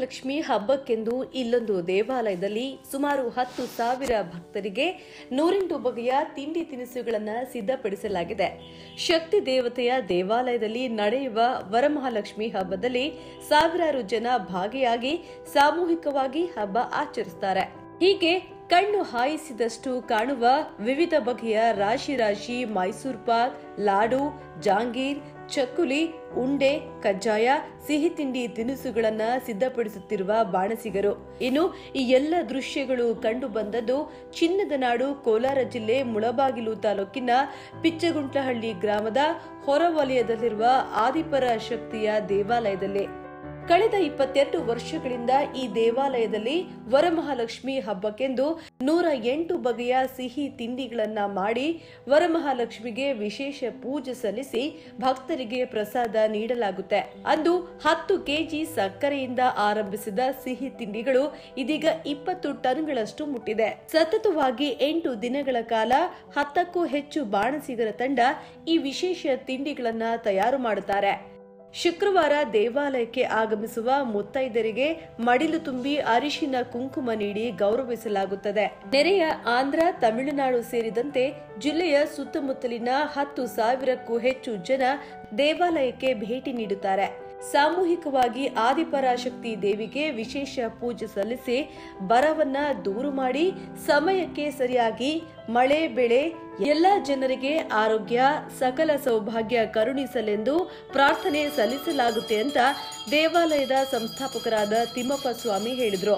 ವರಮಹಾಲಕ್ಷ್ಮಿ ಹಬ್ಬಕ್ಕೆಂದು ಇಲ್ಲೊಂದು ದೇವಾಲಯದಲ್ಲಿ ಸುಮಾರು ಹತ್ತು ಸಾವಿರ ಭಕ್ತರಿಗೆ ನೂರೆಂಟು ಬಗೆಯ ತಿಂಡಿ ತಿನಿಸುಗಳನ್ನು ಸಿದ್ಧಪಡಿಸಲಾಗಿದೆ ಶಕ್ತಿ ದೇವತೆಯ ದೇವಾಲಯದಲ್ಲಿ ನಡೆಯುವ ವರಮಹಾಲಕ್ಷ್ಮಿ ಹಬ್ಬದಲ್ಲಿ ಸಾವಿರಾರು ಜನ ಭಾಗಿಯಾಗಿ ಸಾಮೂಹಿಕವಾಗಿ ಹಬ್ಬ ಆಚರಿಸುತ್ತಾರೆ ಹೀಗೆ ಕಣ್ಣು ಹಾಯಿಸಿದಷ್ಟು ಕಾಣುವ ವಿವಿಧ ಬಗೆಯ ರಾಶಿ ರಾಶಿ ಮೈಸೂರು ಪಾಕ್ ಲಾಡು ಜಾಂಗೀರ್ ಚಕ್ಕುಲಿ ಉಂಡೆ ಕಜ್ಜಾಯ ಸಿಹಿ ತಿಂಡಿ ತಿನಿಸುಗಳನ್ನ ಸಿದ್ಧಪಡಿಸುತ್ತಿರುವ ಬಾಣಸಿಗರು ಇನ್ನು ಈ ಎಲ್ಲ ದೃಶ್ಯಗಳು ಕಂಡು ಬಂದದ್ದು ಚಿನ್ನದ ನಾಡು ಕೋಲಾರ ಜಿಲ್ಲೆ ಮುಳಬಾಗಿಲು ತಾಲೂಕಿನ ಪಿಚ್ಚಗುಂಟ್ಲಹಳ್ಳಿ ಗ್ರಾಮದ ಹೊರವಲಯದಲ್ಲಿರುವ ಆದಿಪರ ಶಕ್ತಿಯ ದೇವಾಲಯದಲ್ಲಿ ಕಳೆದ ಇಪ್ಪತ್ತೆರಡು ವರ್ಷಗಳಿಂದ ಈ ದೇವಾಲಯದಲ್ಲಿ ವರಮಹಾಲಕ್ಷ್ಮಿ ಹಬ್ಬಕ್ಕೆಂದು ನೂರ ಎಂಟು ಬಗೆಯ ಸಿಹಿ ತಿಂಡಿಗಳನ್ನ ಮಾಡಿ ವರಮಹಾಲಕ್ಷ್ಮಿಗೆ ವಿಶೇಷ ಪೂಜೆ ಸಲ್ಲಿಸಿ ಭಕ್ತರಿಗೆ ಪ್ರಸಾದ ನೀಡಲಾಗುತ್ತೆ ಅಂದು ಹತ್ತು ಕೆಜಿ ಸಕ್ಕರೆಯಿಂದ ಆರಂಭಿಸಿದ ಸಿಹಿ ತಿಂಡಿಗಳು ಇದೀಗ ಇಪ್ಪತ್ತು ಟನ್ಗಳಷ್ಟು ಮುಟ್ಟಿದೆ ಸತತವಾಗಿ ಎಂಟು ದಿನಗಳ ಕಾಲ ಹತ್ತಕ್ಕೂ ಹೆಚ್ಚು ಬಾಣಸಿಗರ ತಂಡ ಈ ವಿಶೇಷ ತಿಂಡಿಗಳನ್ನ ತಯಾರು ಮಾಡುತ್ತಾರೆ ಶುಕ್ರವಾರ ದೇವಾಲಯಕ್ಕೆ ಆಗಮಿಸುವ ಮುತ್ತೈದರಿಗೆ ಮಡಿಲು ತುಂಬಿ ಅರಿಶಿನ ಕುಂಕುಮ ನೀಡಿ ಗೌರವಿಸಲಾಗುತ್ತದೆ ನೆರೆಯ ಆಂಧ್ರ ತಮಿಳುನಾಡು ಸೇರಿದಂತೆ ಜಿಲ್ಲೆಯ ಸುತ್ತಮುತ್ತಲಿನ ಹತ್ತು ಸಾವಿರಕ್ಕೂ ಹೆಚ್ಚು ಜನ ದೇವಾಲಯಕ್ಕೆ ಭೇಟಿ ನೀಡುತ್ತಾರೆ ಸಾಮೂಹಿಕವಾಗಿ ಆದಿಪರಾಶಕ್ತಿ ದೇವಿಗೆ ವಿಶೇಷ ಪೂಜೆ ಸಲ್ಲಿಸಿ ಬರವನ್ನ ದೂರು ಮಾಡಿ ಸಮಯಕ್ಕೆ ಸರಿಯಾಗಿ ಮಳೆ ಬೆಳೆ ಎಲ್ಲ ಜನರಿಗೆ ಆರೋಗ್ಯ ಸಕಲ ಸೌಭಾಗ್ಯ ಕರುಣಿಸಲೆಂದು ಪ್ರಾರ್ಥನೆ ಸಲ್ಲಿಸಲಾಗುತ್ತೆ ಅಂತ ದೇವಾಲಯದ ಸಂಸ್ಥಾಪಕರಾದ ತಿಮ್ಮಪ್ಪ ಸ್ವಾಮಿ ಹೇಳಿದರು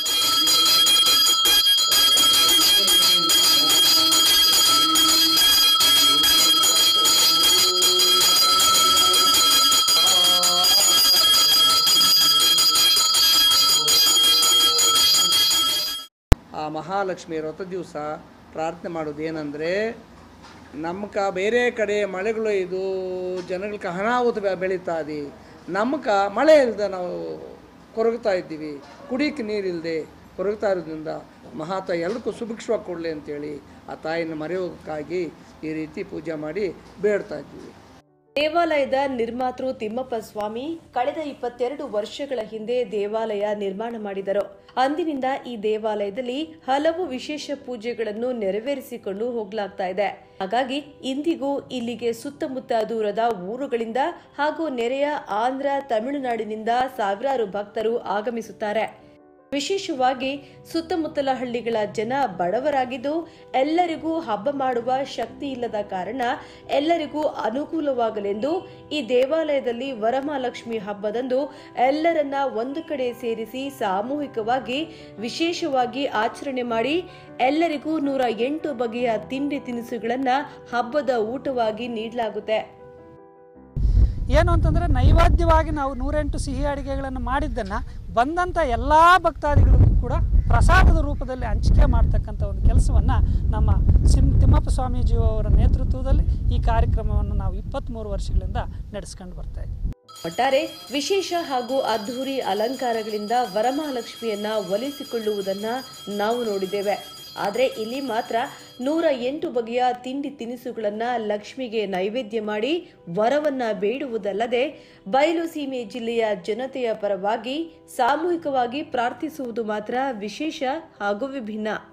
ಆ ಮಹಾಲಕ್ಷ್ಮಿ ವ್ರತ ದಿವಸ ಪ್ರಾರ್ಥನೆ ಮಾಡೋದು ಏನಂದರೆ ನಮ್ಕ ಬೇರೆ ಕಡೆ ಮಳೆಗಳು ಇದು ಜನಗಳಿಗೆ ಅನಾಹುತ ಬೆ- ಬೆಳೀತಾ ಇದೆ ನಮ್ಕ ಮಳೆ ಇಲ್ಲದೆ ನಾವು ಕೊರಗ್ತಾ ಇದ್ದೀವಿ ಕುಡಿಯಕ್ಕೆ ನೀರಿಲ್ಲದೆ ಕೊರಗ್ತಾ ಇರೋದ್ರಿಂದ ಮಹಾತಾಯಿ ಎಲ್ಲರಿಗೂ ಸುಭಿಕ್ಷವಾಗಿ ಕೊಡಲಿ ಅಂತೇಳಿ ಆ ತಾಯಿನ ಮರೆಯೋಕ್ಕಾಗಿ ಈ ರೀತಿ ಪೂಜೆ ಮಾಡಿ ಬೇಡ್ತಾ ಇದ್ದೀವಿ ದೇವಾಲಯದ ನಿರ್ಮಾತೃ ತಿಮ್ಮಪ್ಪ ಸ್ವಾಮಿ ಕಳೆದ ಇಪ್ಪತ್ತೆರಡು ವರ್ಷಗಳ ಹಿಂದೆ ದೇವಾಲಯ ನಿರ್ಮಾಣ ಮಾಡಿದರು ಅಂದಿನಿಂದ ಈ ದೇವಾಲಯದಲ್ಲಿ ಹಲವು ವಿಶೇಷ ಪೂಜೆಗಳನ್ನು ನೆರವೇರಿಸಿಕೊಂಡು ಹೋಗ್ಲಾಗ್ತಾ ಇದೆ ಹಾಗಾಗಿ ಇಂದಿಗೂ ಇಲ್ಲಿಗೆ ಸುತ್ತಮುತ್ತ ದೂರದ ಊರುಗಳಿಂದ ಹಾಗೂ ನೆರೆಯ ಆಂಧ್ರ ತಮಿಳುನಾಡಿನಿಂದ ಸಾವಿರಾರು ಭಕ್ತರು ಆಗಮಿಸುತ್ತಾರೆ ವಿಶೇಷವಾಗಿ ಸುತ್ತಮುತ್ತಲ ಹಳ್ಳಿಗಳ ಜನ ಬಡವರಾಗಿದ್ದು ಎಲ್ಲರಿಗೂ ಹಬ್ಬ ಮಾಡುವ ಶಕ್ತಿ ಇಲ್ಲದ ಕಾರಣ ಎಲ್ಲರಿಗೂ ಅನುಕೂಲವಾಗಲೆಂದು ಈ ದೇವಾಲಯದಲ್ಲಿ ವರಮಹಾಲಕ್ಷ್ಮಿ ಹಬ್ಬದಂದು ಎಲ್ಲರನ್ನ ಒಂದು ಕಡೆ ಸೇರಿಸಿ ಸಾಮೂಹಿಕವಾಗಿ ವಿಶೇಷವಾಗಿ ಆಚರಣೆ ಮಾಡಿ ಎಲ್ಲರಿಗೂ ನೂರ ಎಂಟು ಬಗೆಯ ತಿಂಡಿ ತಿನಿಸುಗಳನ್ನ ಹಬ್ಬದ ಊಟವಾಗಿ ನೀಡಲಾಗುತ್ತೆ ಏನು ಅಂತಂದರೆ ನೈವೇದ್ಯವಾಗಿ ನಾವು ನೂರೆಂಟು ಸಿಹಿ ಅಡುಗೆಗಳನ್ನು ಮಾಡಿದ್ದನ್ನು ಬಂದಂಥ ಎಲ್ಲ ಭಕ್ತಾದಿಗಳಿಗೂ ಕೂಡ ಪ್ರಸಾದದ ರೂಪದಲ್ಲಿ ಹಂಚಿಕೆ ಮಾಡ್ತಕ್ಕಂಥ ಒಂದು ಕೆಲಸವನ್ನು ನಮ್ಮ ಸಿಂ ತಿಮ್ಮಪ್ಪ ಸ್ವಾಮೀಜಿ ಅವರ ನೇತೃತ್ವದಲ್ಲಿ ಈ ಕಾರ್ಯಕ್ರಮವನ್ನು ನಾವು ಇಪ್ಪತ್ತ್ಮೂರು ವರ್ಷಗಳಿಂದ ನಡೆಸ್ಕೊಂಡು ಬರ್ತಾ ಇದ್ದೀವಿ ಒಟ್ಟಾರೆ ವಿಶೇಷ ಹಾಗೂ ಅದ್ಧೂರಿ ಅಲಂಕಾರಗಳಿಂದ ವರಮಹಾಲಕ್ಷ್ಮಿಯನ್ನ ಒಲಿಸಿಕೊಳ್ಳುವುದನ್ನ ನಾವು ನೋಡಿದ್ದೇವೆ ಆದರೆ ಇಲ್ಲಿ ಮಾತ್ರ ನೂರ ಎಂಟು ಬಗೆಯ ತಿಂಡಿ ತಿನಿಸುಗಳನ್ನ ಲಕ್ಷ್ಮಿಗೆ ನೈವೇದ್ಯ ಮಾಡಿ ವರವನ್ನ ಬೇಡುವುದಲ್ಲದೆ ಬಯಲು ಸೀಮೆ ಜಿಲ್ಲೆಯ ಜನತೆಯ ಪರವಾಗಿ ಸಾಮೂಹಿಕವಾಗಿ ಪ್ರಾರ್ಥಿಸುವುದು ಮಾತ್ರ ವಿಶೇಷ ಹಾಗೂ ವಿಭಿನ್ನ